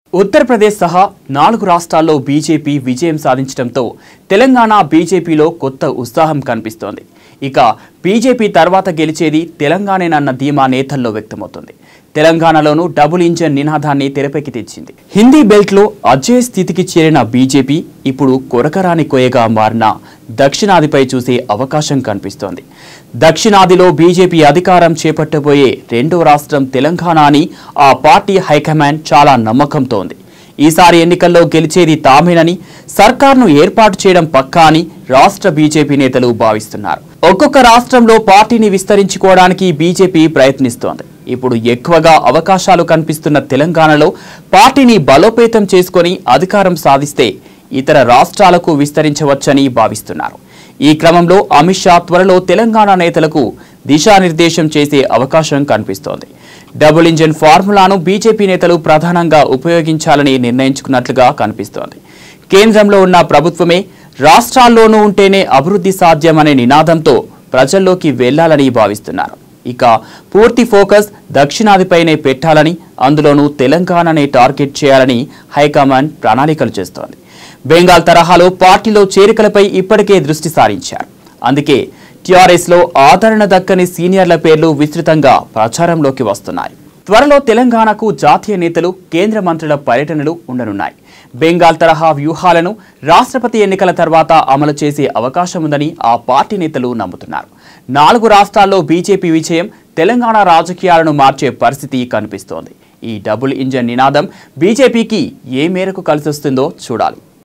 ఉత్తరప్రదేశ్ సహా నాలుగు రాష్ట్రాల్లో బీజేపీ విజయం సాధించడంతో తెలంగాణ బీజేపీలో కొత్త ఉత్సాహం కనిపిస్తోంది ఇక బీజేపీ తర్వాత గెలిచేది తెలంగాణేనన్న ధీమా నేతల్లో వ్యక్తమవుతుంది తెలంగాణలోనూ డబుల్ ఇంజన్ నినాదాన్ని తెరపైకి తెచ్చింది హిందీ బెల్ట్లో అజయ్ స్థితికి చేరిన బీజేపీ ఇప్పుడు కొరకరాని కొయ్యగా మారిన దక్షిణాదిపై చూసే అవకాశం కనిపిస్తోంది దక్షిణాదిలో బీజేపీ అధికారం చేపట్టబోయే రెండో రాష్ట్రం తెలంగాణ అని ఆ పార్టీ హైకమాండ్ చాలా నమ్మకంతో ఉంది ఈసారి ఎన్నికల్లో గెలిచేది తామేనని సర్కార్ను ఏర్పాటు చేయడం పక్కా అని రాష్ట్ర బీజేపీ నేతలు భావిస్తున్నారు ఒక్కొక్క రాష్ట్రంలో పార్టీని విస్తరించుకోవడానికి బీజేపీ ప్రయత్నిస్తోంది ఇప్పుడు ఎక్కువగా అవకాశాలు కనిపిస్తున్న తెలంగాణలో పార్టీని బలోపేతం చేసుకొని అధికారం సాధిస్తే ఇతర రాష్ట్రాలకు విస్తరించవచ్చని భావిస్తున్నారు ఈ క్రమంలో అమిత్ షా త్వరలో తెలంగాణ నేతలకు దిశానిర్దేశం చేసే అవకాశం కనిపిస్తోంది డబుల్ ఇంజిన్ ఫార్ములాను బీజేపీ నేతలు ప్రధానంగా ఉపయోగించాలని నిర్ణయించుకున్నట్లుగా కనిపిస్తోంది కేంద్రంలో ఉన్న ప్రభుత్వమే రాష్ట్రాల్లోనూ ఉంటేనే అభివృద్ధి సాధ్యమనే నినాదంతో ప్రజల్లోకి వెళ్లాలని భావిస్తున్నారు ఇక పూర్తి ఫోకస్ దక్షిణాదిపైనే పెట్టాలని అందులోనూ తెలంగాణనే టార్గెట్ చేయాలని హైకమాండ్ ప్రణాళికలు చేస్తోంది బెంగాల్ తరహాలో పార్టీలో చేరికలపై ఇప్పటికే దృష్టి సారించారు అందుకే టీఆర్ఎస్లో ఆదరణ దక్కని సీనియర్ల పేర్లు విస్తృతంగా ప్రచారంలోకి వస్తున్నాయి త్వరలో తెలంగాణకు జాతీయ నేతలు కేంద్ర మంత్రుల పర్యటనలు ఉండనున్నాయి బెంగాల్ తరహా వ్యూహాలను రాష్ట్రపతి ఎన్నికల తర్వాత అమలు చేసే అవకాశం ఉందని ఆ పార్టీ నేతలు నమ్ముతున్నారు నాలుగు రాష్ట్రాల్లో బీజేపీ విజయం తెలంగాణ రాజకీయాలను మార్చే పరిస్థితి కనిపిస్తోంది ఈ డబుల్ ఇంజన్ నినాదం బీజేపీకి ఏ మేరకు కలిసొస్తుందో చూడాలి